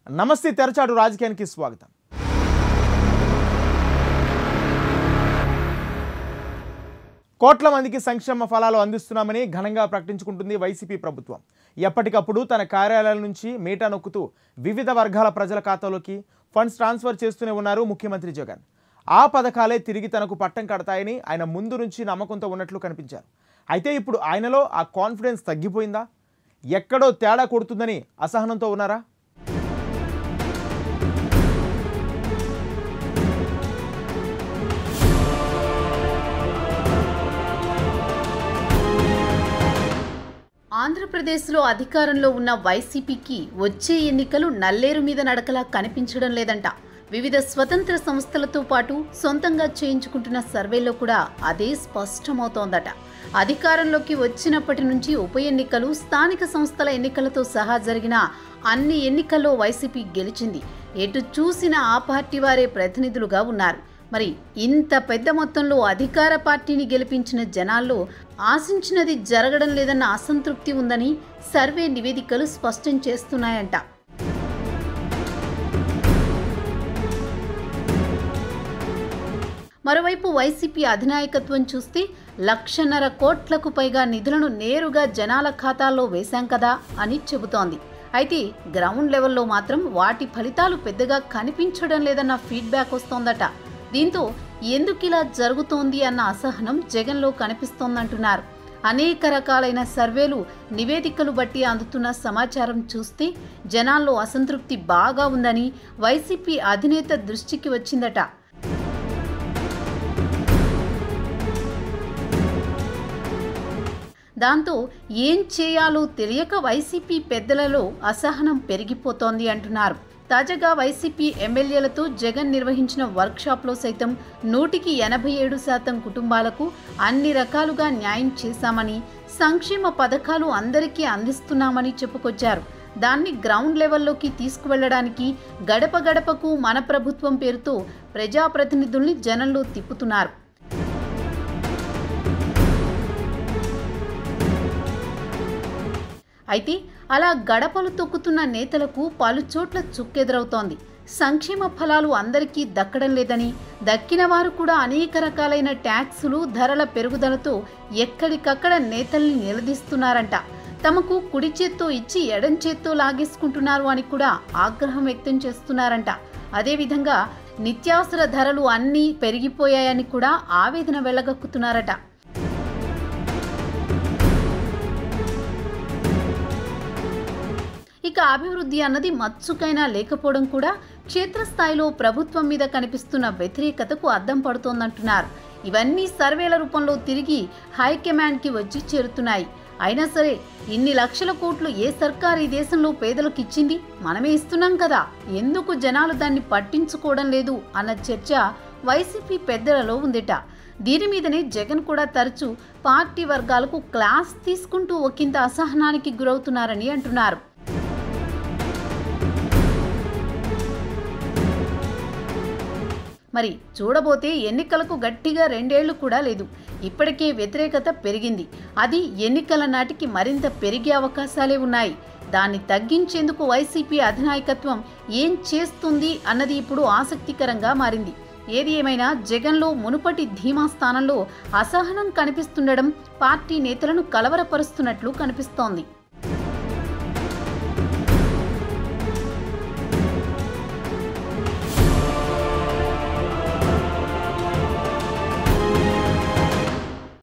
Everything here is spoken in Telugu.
నమస్తే తెరచాడు రాజకీయానికి స్వాగతం కోట్ల మందికి సంక్షేమ ఫలాలు అందిస్తున్నామని ఘనంగా ప్రకటించుకుంటుంది వైసీపీ ప్రభుత్వం ఎప్పటికప్పుడు తన కార్యాలయాల నుంచి మీటా నొక్కుతూ వివిధ వర్గాల ప్రజల ఖాతాలోకి ఫండ్స్ ట్రాన్స్ఫర్ చేస్తూనే ఉన్నారు ముఖ్యమంత్రి జగన్ ఆ పథకాలే తిరిగి తనకు పట్టం కడతాయని ఆయన ముందు నుంచి నమ్మకంతో ఉన్నట్లు కనిపించారు అయితే ఇప్పుడు ఆయనలో ఆ కాన్ఫిడెన్స్ తగ్గిపోయిందా ఎక్కడో తేడా కొడుతుందని అసహనంతో ఉన్నారా ఆంధ్రప్రదేశ్లో అధికారంలో ఉన్న వైసీపీకి వచ్చే ఎన్నికలు నల్లేరు మీద నడకలా కనిపించడం లేదంట వివిధ స్వతంత్ర సంస్థలతో పాటు సొంతంగా చేయించుకుంటున్న సర్వేలో కూడా అదే స్పష్టమవుతోందట అధికారంలోకి వచ్చినప్పటి నుంచి ఉప ఎన్నికలు స్థానిక సంస్థల ఎన్నికలతో సహా జరిగిన అన్ని ఎన్నికల్లో వైసీపీ గెలిచింది ఎటు చూసిన ఆ పార్టీ వారే ప్రతినిధులుగా ఉన్నారు మరి ఇంత పెద్ద మొత్తంలో అధికార పార్టీని గెలిపించిన జనాల్లో ఆశించినది జరగడం లేదన్న అసంతృప్తి ఉందని సర్వే నివేదికలు స్పష్టం చేస్తున్నాయంట మరోవైపు వైసీపీ అధినాయకత్వం చూస్తే లక్షన్నర కోట్లకు పైగా నిధులను నేరుగా జనాల ఖాతాల్లో వేశాం కదా అని చెబుతోంది అయితే గ్రౌండ్ లెవెల్లో మాత్రం వాటి ఫలితాలు పెద్దగా కనిపించడం లేదన్న ఫీడ్బ్యాక్ వస్తోందట దీంతో ఎందుకిలా జరుగుతోంది అన్న అసహనం జగన్లో కనిపిస్తోందంటున్నారు అనేక రకాలైన సర్వేలు నివేదికలు బట్టి అందుతున్న సమాచారం చూస్తే జనాల్లో అసంతృప్తి బాగా ఉందని వైసీపీ అధినేత దృష్టికి వచ్చిందట దాంతో ఏం చేయాలో తెలియక వైసీపీ పెద్దలలో అసహనం పెరిగిపోతోంది అంటున్నారు తాజాగా వైసీపీ ఎమ్మెల్యేలతో జగన్ నిర్వహించిన వర్క్షాప్లో సైతం నూటికి ఎనభై ఏడు శాతం కుటుంబాలకు అన్ని రకాలుగా న్యాయం చేశామని సంక్షేమ పథకాలు అందరికీ అందిస్తున్నామని చెప్పుకొచ్చారు దాన్ని గ్రౌండ్ లెవెల్లోకి తీసుకువెళ్లడానికి గడప గడపకు మన ప్రభుత్వం పేరుతో ప్రజాప్రతినిధుల్ని జనంలో తిప్పుతున్నారు అయితే అలా గడపలు తొక్కుతున్న నేతలకు పలుచోట్ల చుక్కెదురవుతోంది సంక్షేమ ఫలాలు అందరికీ దక్కడం లేదని దక్కిన వారు కూడా అనేక రకాలైన ట్యాక్సులు ధరల పెరుగుదలతో ఎక్కడికక్కడ నేతల్ని నిలదీస్తున్నారంట తమకు కుడి చేత్తో ఇచ్చి ఎడం చేత్తో లాగేసుకుంటున్నారు అని కూడా ఆగ్రహం వ్యక్తం చేస్తున్నారంట అదేవిధంగా నిత్యావసర ధరలు అన్నీ పెరిగిపోయాయని కూడా ఆవేదన వెళ్ళగక్కుతున్నారట ఇక అభివృద్ధి అన్నది మచ్చుకైనా లేకపోవడం కూడా క్షేత్రస్థాయిలో ప్రభుత్వం మీద కనిపిస్తున్న వ్యతిరేకతకు అద్దం పడుతోందంటున్నారు ఇవన్నీ సర్వేల రూపంలో తిరిగి హైకమాండ్కి వచ్చి చేరుతున్నాయి అయినా సరే ఇన్ని లక్షల కోట్లు ఏ సర్కార్ ఈ దేశంలో పేదలకు ఇచ్చింది మనమే ఇస్తున్నాం కదా ఎందుకు జనాలు దాన్ని పట్టించుకోవడం లేదు అన్న చర్చ వైసీపీ పెద్దలలో ఉందిట దీని మీదనే జగన్ కూడా తరచూ పార్టీ వర్గాలకు క్లాస్ తీసుకుంటూ ఒకంత అసహనానికి గురవుతున్నారని అంటున్నారు మరి చూడబోతే ఎన్నికలకు గట్టిగా రెండేళ్లు కూడా లేదు ఇప్పటికే వ్యతిరేకత పెరిగింది అది ఎన్నికల నాటికి మరింత పెరిగే అవకాశాలే ఉన్నాయి దాన్ని తగ్గించేందుకు వైసీపీ అధినాయకత్వం ఏం చేస్తుంది అన్నది ఇప్పుడు ఆసక్తికరంగా మారింది ఏది ఏమైనా జగన్లో మునుపటి ధీమా స్థానంలో అసహనం కనిపిస్తుండడం పార్టీ నేతలను కలవరపరుస్తున్నట్లు కనిపిస్తోంది